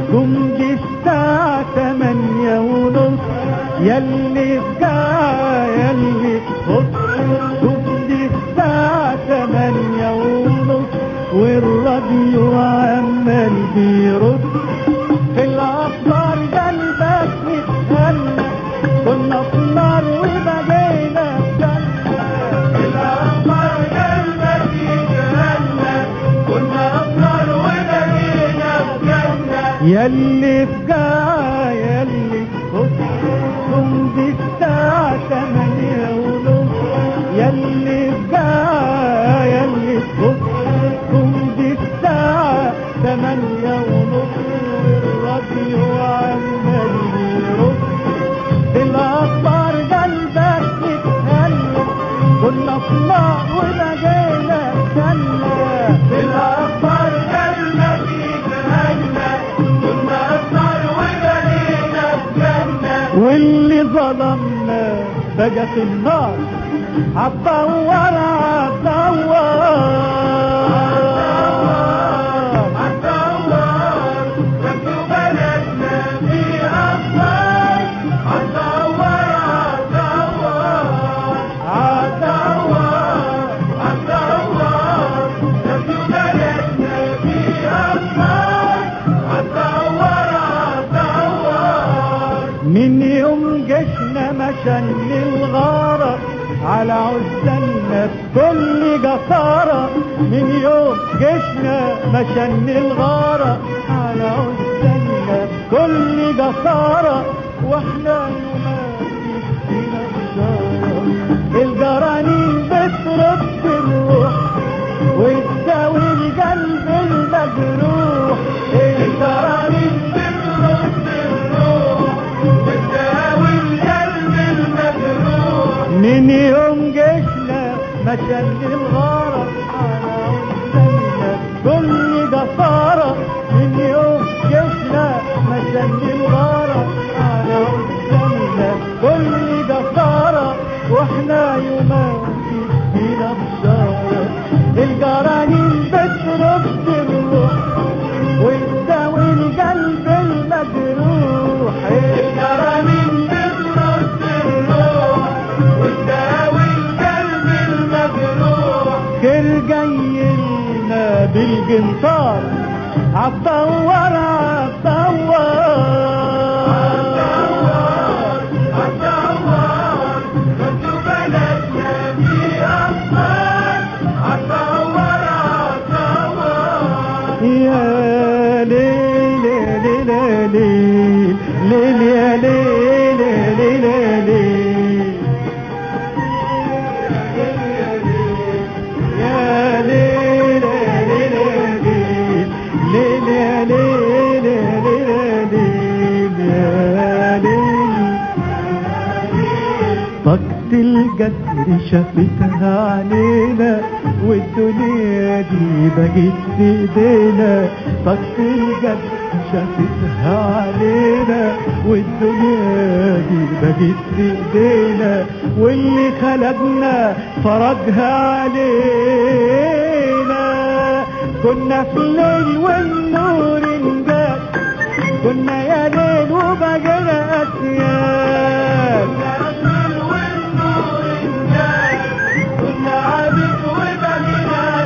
جمجي الساعة تمانية ونص يلي بقى يلي بص جمجي الساعة تمانية ونص والراديو عمال بيرد في الأخبار قلبك متهنى كنا في نار وبقينا في جنة في الأخبار قلبك يتهنى كنا في نار وبقينا في جنة يلي بقى يلي خذكم دي الساعة تمانية ونص يلي بقى يلي خذكم دي الساعة تمانية ونص والراديو عمال يرد الأخبار قلبك متهنى كنا في نار وبقينا جنة الأخبار قلبك متهنى كنا في نار وبقينا جنة واللي ظلمنا بقى في النار هتدور هتدور رجوا بلدنا في أخبار هتدور هتدور هتدور رجوا بلدنا في أخبار هتدور هتدور من يوم جيشنا مشان للغارة على عزلنا بكل جسارة من يوم جيشنا مشان للغارة على عزلنا بكل جسارة واحنا يومات فينا بشارة الجرانين بترد الروح وتداوي القلب المجروح الجرانين بترد الروح وتداوي القلب المجروح من يوم جيشنا مشان الغارة على عزلنا كل جسارة من يوم جيشنا مشان الغارة على عزلنا كل جسارة واحنا يومات فينا بشارة الجرانين بترد الروح وتداوي القلب المجروح الجرانين بترد الروح وتداوي القلب المجروح خير جاي لنا بالجنطار عالدور عالدور عالدور رجوا بلدنا في أخبار عالدور عالدور يا ليل ليل ليل ليل يا ليل ليل ليل يا ليل ليل ليل ليل يا ليل ليل ليل يا ليل طاقة الجدر شافتها علينا والدنيا دي بقت في ايدينا طاقة الجدر شافتها علينا والدنيا دي بقت في ايدينا واللي خلقنا فرجها علينا كنا في الليل والنور انجاز كنا يا ليل وبقينا اسياد كنا عابد وبقينا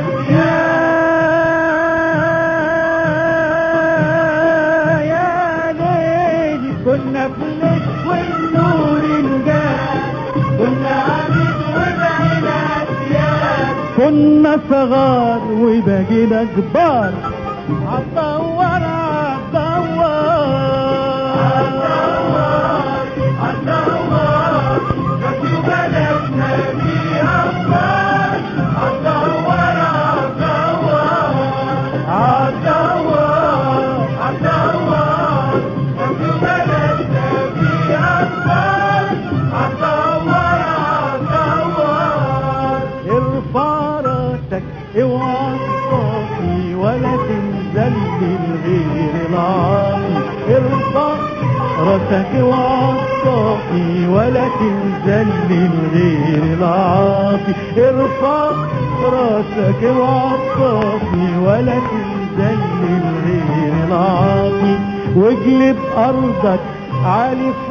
اسياد يا ليل كنا في الليل والنور انجاز كنا عابد وبقينا اسياد كنا صغار وبقينا كبار عالدور عالدور عالدور رجوا بلدنا في أخبار عالدور عالدور عالدور عالدور رجوا بلدنا في أخبار عالدور عالدور ارفع راسك اوعى تصافي ولا تنزل للغير العاصي ارفع راسك اوعى تصافي ولا تنزل للغير العاصي ارفع راسك اوعى تصافي ولا تنزل للغير العاصي واجلب ارضك عالي في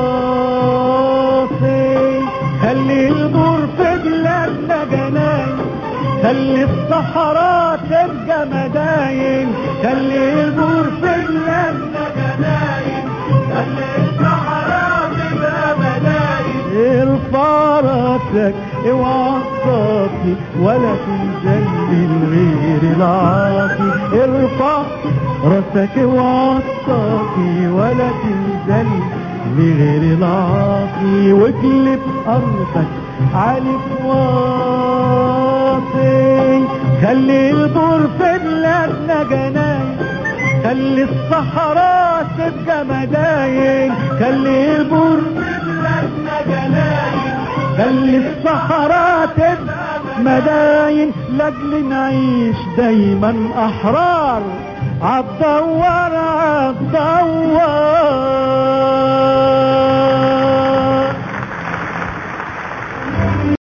واطي خلي البور في بلادنا جناين خلي الصحراء تبقى مداين خلي البور في بلادنا جناين خلي الصحراء تبقى مداين ارفع راسك اوعى تصافي ولا تنزل للغير العاصي ارفع راسك اوعى تصافي ولا تنزل لغير العاصي واجلب ارضك عالي في واطي خلي البور في بلادنا جناين خلي الصحراء تبقى مداين خلي البور في بلادنا جناين خلي الصحراء تبقى مداين لاجل نعيش دايما احرار عالدوار عالدوار